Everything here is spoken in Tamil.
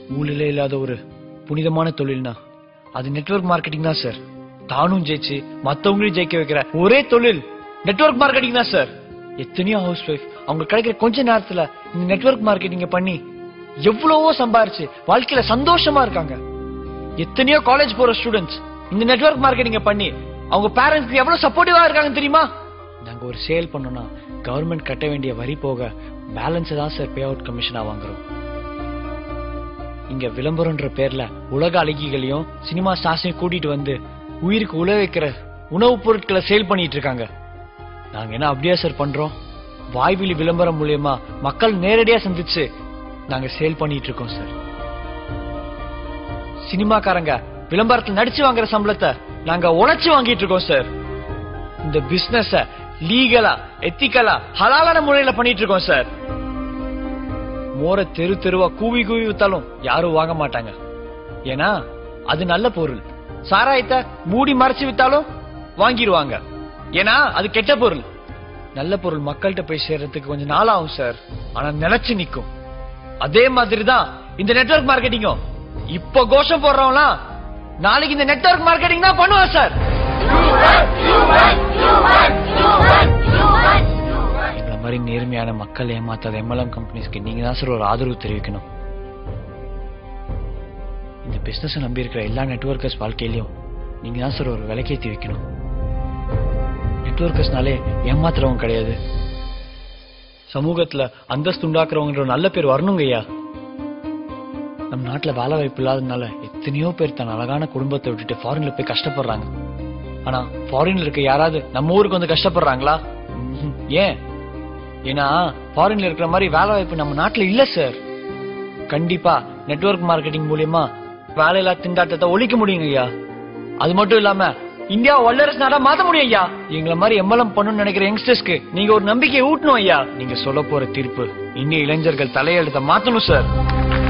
ஊழலே இல்லாத ஒரு புனிதமான தொழில்னா அது நெட்வொர்க் மார்க்கெட்டிங் தான் சார் தானும் ஜெயிச்சு மத்தவங்களையும் ஜெயிக்க வைக்கிற ஒரே தொழில் நெட்வொர்க் மார்க்கெட்டிங் தான் சார் எத்தனையோ ஹவுஸ் ஒய்ஃப் அவங்க கிடைக்கிற கொஞ்ச நேரத்துல இந்த நெட்வொர்க் மார்க்கெட்டிங்க பண்ணி எவ்வளவோ சம்பாரிச்சு வாழ்க்கையில சந்தோஷமா இருக்காங்க எத்தனையோ காலேஜ் போற ஸ்டூடெண்ட்ஸ் இந்த நெட்வொர்க் மார்க்கெட்டிங்க பண்ணி அவங்க பேரண்ட்ஸ்க்கு எவ்வளவு சப்போர்ட்டிவா இருக்காங்க தெரியுமா நாங்க ஒரு சேல் பண்ணோம்னா கவர்மெண்ட் கட்ட வேண்டிய வரி போக பேலன்ஸ் தான் சார் பே அவுட் கமிஷனா வாங்குறோம் இங்க விளம்பரம்ன்ற பேர்ல உலக அழகிகளையும் சினிமா ஸ்டார்ஸையும் கூட்டிட்டு வந்து உயிருக்கு உழ வைக்கிற உணவுப் பொருட்களை சேல் பண்ணிட்டு இருக்காங்க நாங்க என்ன அப்படியா சார் பண்றோம் வாய்வெளி விளம்பரம் மூலியமா மக்கள் நேரடியா சந்திச்சு நாங்க சேல் பண்ணிட்டு இருக்கோம் சார் சினிமாக்காரங்க விளம்பரத்தில் நடிச்சு வாங்குற சம்பளத்தை நாங்க உழைச்சு வாங்கிட்டு இருக்கோம் சார் இந்த பிசினஸ லீகலா எத்திக்கலா ஹலாலான முறையில பண்ணிட்டு இருக்கோம் சார் மோர தெரு தெருவா கூவி கூவி வித்தாலும் யாரும் வாங்க மாட்டாங்க ஏன்னா அது நல்ல பொருள் சாராயத்தை மூடி மறைச்சு வித்தாலும் வாங்கிடுவாங்க ஏன்னா அது கெட்ட பொருள் நல்ல பொருள் மக்கள்கிட்ட போய் சேர்றதுக்கு கொஞ்சம் நாள் ஆகும் சார் ஆனா நிலைச்சு நிக்கும் அதே மாதிரி தான் இந்த நெட்வொர்க் மார்க்கெட்டிங்கும் இப்ப கோஷம் போடுறவங்களாம் நாளைக்கு இந்த நெட்வொர்க் மார்க்கெட்டிங் தான் பண்ணுவான் சார் எங்களை மாதிரி நேர்மையான மக்கள் ஏமாத்தாத எம்எல்எம் கம்பெனிஸ்க்கு நீங்க தான் சார் ஒரு ஆதரவு தெரிவிக்கணும் இந்த பிசினஸ் நம்பி இருக்கிற எல்லா நெட்வொர்க்கர்ஸ் வாழ்க்கையிலயும் நீங்க தான் சார் ஒரு விலைக்கேத்தி வைக்கணும் நெட்வொர்க்கர்ஸ்னாலே ஏமாத்துறவங்க கிடையாது சமூகத்துல அந்தஸ்து உண்டாக்குறவங்கிற ஒரு நல்ல பேர் வரணுங்க ஐயா நம்ம நாட்டுல வேலை வாய்ப்பு இல்லாததுனால எத்தனையோ பேர் தன் அழகான குடும்பத்தை விட்டுட்டு ஃபாரின்ல போய் கஷ்டப்படுறாங்க ஆனா ஃபாரின்ல இருக்க யாராவது நம்ம ஊருக்கு வந்து கஷ்டப்படுறாங்களா ம்ஹும். ஏன் ஏன்னா ஃபாரின்ல இருக்கிற மாதிரி வேலை வாய்ப்பு நம்ம நாட்டுல இல்ல சார் கண்டிப்பா நெட்வொர்க் மார்க்கெட்டிங் மூலியமா வேலையில்லா திண்டாட்டத்தை ஒழிக்க முடியுங்க ஐயா அது மட்டும் இல்லாம இந்தியா வல்லரசு நாடா மாத்த முடியும் ஐயா எங்களை மாதிரி எம்எல்எம் பண்ணணும்னு நினைக்கிற யங்ஸ்டர்ஸ்க்கு நீங்க ஒரு நம்பிக்கையை ஊட்டணும் ஐயா நீங்க சொல்ல போற தீர்ப்பு இந்திய இளைஞர்கள் தலையெழுத்த மாத்தணும் சார்